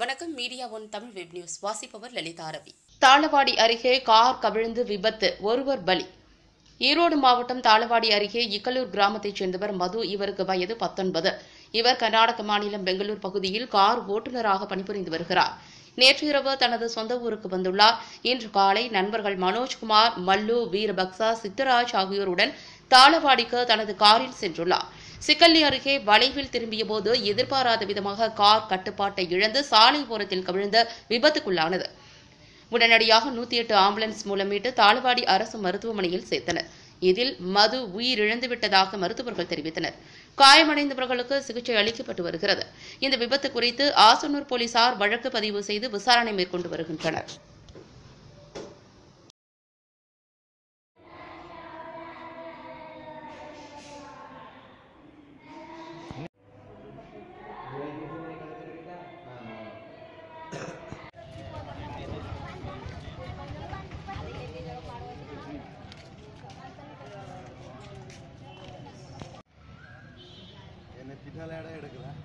வணக்கம் media one Tamil web news வாசிப்பவர் லலிதா ரவி தாளவாடி அருகே கார் கவிழ்ந்து விபத்து ஒருவர் பலி ஈரோடு மாவட்டம் தாளவாடி அருகே இக்கலூர் கிராமத்தைச் சேர்ந்தவர் மது இவருக்கு வயது பத்தொன்பது இவர் கர்நாடக மாநிலம் பெங்களூர் பகுதியில் கார் ஓட்டுநராக பணிபுரிந்து வருகிறார் நேற்று இரவு தனது சொந்த ஊருக்கு வந்துள்ளார் இன்று காலை நண்பர்கள் மனோஜ்குமார் மல்லு வீரபக்சா சித்தராஜ் ஆகியோருடன் தாளவாடிக்கு தனது காரில் சென்றுள்ளார் சிக்கல்லி அருகே வளைவில் திரும்பியபோது எதிர்பாராத விதமாக கார் கட்டுப்பாட்டை இழந்து சாலை ஓரத்தில் கவிழ்ந்த விபத்துக்குள்ளானது உடனடியாக நூத்தி எட்டு ஆம்புலன்ஸ் மூலம் மீட்டு தாளவாடி அரசு மருத்துவமனையில் சேர்த்தனர் இதில் மது உயிரிழந்து விட்டதாக மருத்துவர்கள் தெரிவித்தனர் காயமடைந்தவர்களுக்கு சிகிச்சை அளிக்கப்பட்டு வருகிறது இந்த விபத்து குறித்து ஆசனூர் போலீசார் வழக்கு பதிவு செய்து விசாரணை மேற்கொண்டு வருகின்றனர் என்னை பின்னால இடம் எடுக்கிறேன்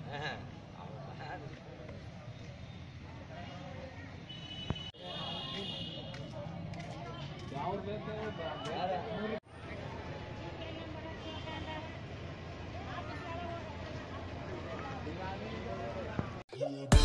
Yeah,